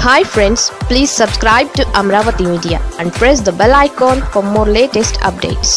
hi friends please subscribe to Amaravati media and press the bell icon for more latest updates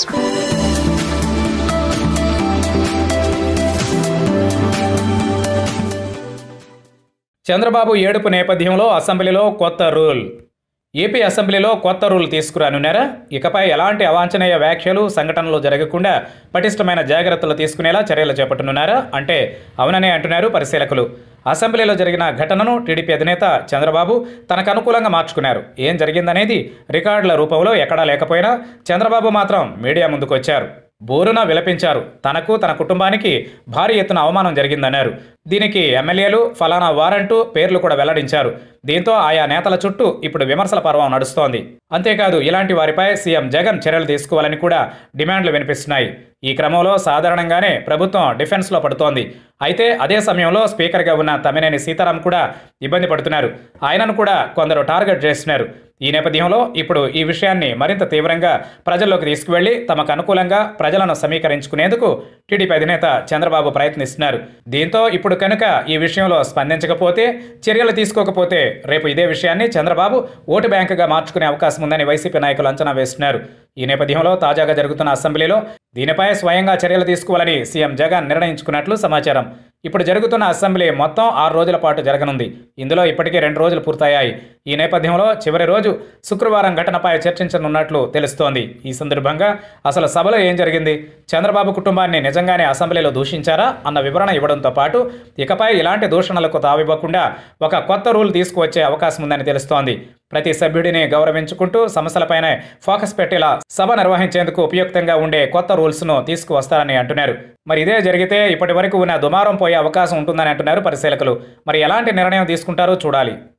Chandrababu ఏడుపు నేపథ్యంలో అసెంబ్లీలో కొత్త rule AP అసెంబ్లీలో కొత్త రూల్ తీసుకురానున్నారా ఇకపై ఎలాంటి అవాంఛనీయ వ్యాఖ్యలు సంఘటనలు జరగకుండా పటిష్టమైన జాగ్రత్తలు తీసుకునేలా చర్యలు చేపట్టనున్నారా అంటే అవుననే అంటున్నారు పరిశీలకులు అసెంబ్లీలో జరిగిన ఘటనను టీడీపీ అధినేత చంద్రబాబు తనకు అనుకూలంగా మార్చుకున్నారు ఏం జరిగిందనేది రికార్డుల రూపంలో ఎక్కడా లేకపోయినా చంద్రబాబు మాత్రం మీడియా ముందుకు వచ్చారు బోరున విలపించారు తనకు తన కుటుంబానికి భారీ ఎత్తున అవమానం జరిగిందన్నారు దీనికి ఎమ్మెల్యేలు ఫలానా వారంటూ పేర్లు కూడా వెల్లడించారు దీంతో ఆయా నేతల చుట్టూ ఇప్పుడు విమర్శల పర్వం నడుస్తోంది అంతేకాదు ఇలాంటి వారిపై సీఎం జగన్ చర్యలు తీసుకోవాలని కూడా డిమాండ్లు వినిపిస్తున్నాయి ఈ క్రమంలో సాధారణంగానే ప్రభుత్వం డిఫెన్స్లో పడుతోంది అయితే అదే సమయంలో స్పీకర్గా ఉన్న తమ్మినేని సీతారాం కూడా ఇబ్బంది పడుతున్నారు ఆయనను కూడా కొందరు టార్గెట్ చేస్తున్నారు ఈ నేపథ్యంలో ఇప్పుడు ఈ విషయాన్ని మరింత తీవ్రంగా ప్రజల్లోకి తీసుకువెళ్లి తమకు అనుకూలంగా ప్రజలను సమీకరించుకునేందుకు టీడీపీ అధినేత చంద్రబాబు ప్రయత్నిస్తున్నారు దీంతో ఇప్పుడు కనుక ఈ విషయంలో స్పందించకపోతే చర్యలు తీసుకోకపోతే రేపు ఇదే విషయాన్ని చంద్రబాబు ఓటు బ్యాంకుగా మార్చుకునే అవకాశం ఉందని వైసీపీ నాయకులు అంచనా వేస్తున్నారు ఈ నేపథ్యంలో తాజాగా జరుగుతున్న అసెంబ్లీలో దీనిపై స్వయంగా చర్యలు తీసుకోవాలని సీఎం జగన్ నిర్ణయించుకున్నట్లు సమాచారం ఇప్పుడు జరుగుతున్న అసెంబ్లీ మొత్తం ఆరు రోజుల పాటు జరగనుంది ఇందులో ఇప్పటికే రెండు రోజులు పూర్తయ్యాయి ఈ నేపథ్యంలో చివరి రోజు శుక్రవారం ఘటనపై చర్చించనున్నట్లు తెలుస్తోంది ఈ సందర్భంగా అసలు సభలో ఏం జరిగింది చంద్రబాబు కుటుంబాన్ని నిజంగానే అసెంబ్లీలో దూషించారా అన్న వివరణ ఇవ్వడంతో పాటు ఇకపై ఇలాంటి దూషణలకు తావివ్వకుండా ఒక కొత్త రూల్ తీసుకువచ్చే అవకాశం ఉందని తెలుస్తోంది ప్రతి సభ్యుడిని గౌరవించుకుంటూ సమస్యలపైనే ఫోకస్ పెట్టేలా సభ నిర్వహించేందుకు ఉపయుక్తంగా ఉండే కొత్త రూల్స్ను తీసుకువస్తారని అంటున్నారు మరి ఇదే జరిగితే ఇప్పటి వరకు ఉన్న దుమారం పోయే అవకాశం ఉంటుందని అంటున్నారు పరిశీలకులు మరి ఎలాంటి నిర్ణయం తీసుకుంటారో చూడాలి